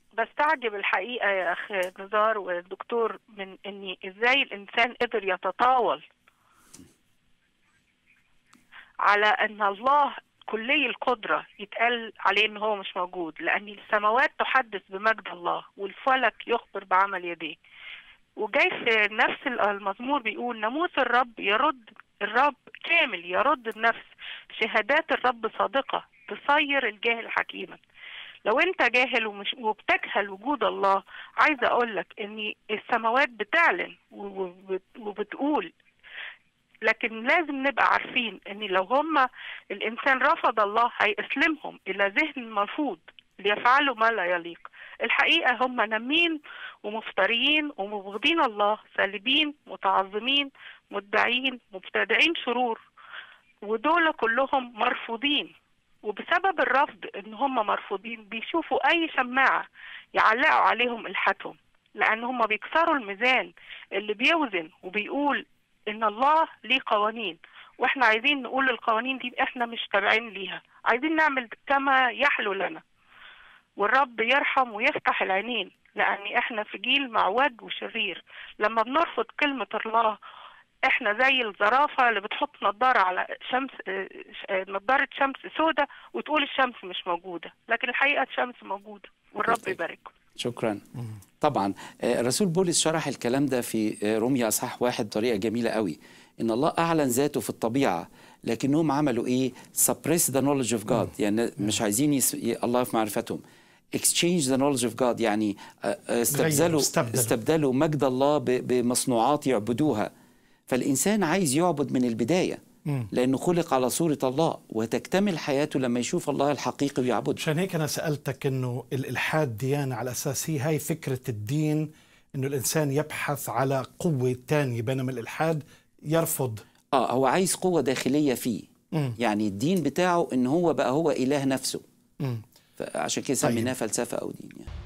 بستعجب الحقيقة يا أخ نزار والدكتور من إني إزاي الإنسان قدر يتطاول على أن الله كلي القدرة يتقال عليه إن هو مش موجود لأن السماوات تحدث بمجد الله والفلك يخبر بعمل يديه وجاي في نفس المزمور بيقول ناموس الرب يرد الرب كامل يرد النفس شهادات الرب صادقة تصير الجاهل حكيما لو انت جاهل ومش وبتجهل وجود الله عايزه اقول لك ان السماوات بتعلن وبت- وبتقول لكن لازم نبقى عارفين ان لو هم الانسان رفض الله هيسلمهم الى ذهن مرفوض ليفعلوا ما لا يليق الحقيقه هم نامين ومفتريين ومبغضين الله سالبين متعظمين مدعين مبتدعين شرور ودول كلهم مرفوضين وبسبب الرفض ان هم مرفوضين بيشوفوا اي شماعة يعلقوا عليهم الحتهم لان هم بيكسروا الميزان اللي بيوزن وبيقول ان الله ليه قوانين واحنا عايزين نقول القوانين دي احنا مش تابعين ليها عايزين نعمل كما يحلو لنا والرب يرحم ويفتح العينين لان احنا في جيل معوج وشرير لما بنرفض كلمة الله احنا زي الزرافة اللي بتحط نظارة على شمس اه، اه، نظارة شمس سودة وتقول الشمس مش موجودة لكن الحقيقة الشمس موجودة والرب طيب. يبارككم شكرا طبعا آه، الرسول بولس شرح الكلام ده في آه، روميا اصحاح واحد بطريقه جميله قوي ان الله اعلن ذاته في الطبيعه لكنهم عملوا ايه suppress the knowledge of God يعني مش عايزين يس... ي- الله في معرفتهم exchange the knowledge of God يعني آه، آه، استبدلوا استبدلوا. استبدلوا مجد الله ب... بمصنوعات يعبدوها فالانسان عايز يعبد من البدايه لانه خلق على صوره الله وتكتمل حياته لما يشوف الله الحقيقي ويعبده عشان هيك انا سالتك انه الالحاد ديانه على اساس هي هاي فكره الدين انه الانسان يبحث على قوه تانية بينما الالحاد يرفض اه هو عايز قوة داخلية فيه مم. يعني الدين بتاعه ان هو بقى هو اله نفسه مم. فعشان كده سميناه فلسفة او دين يعني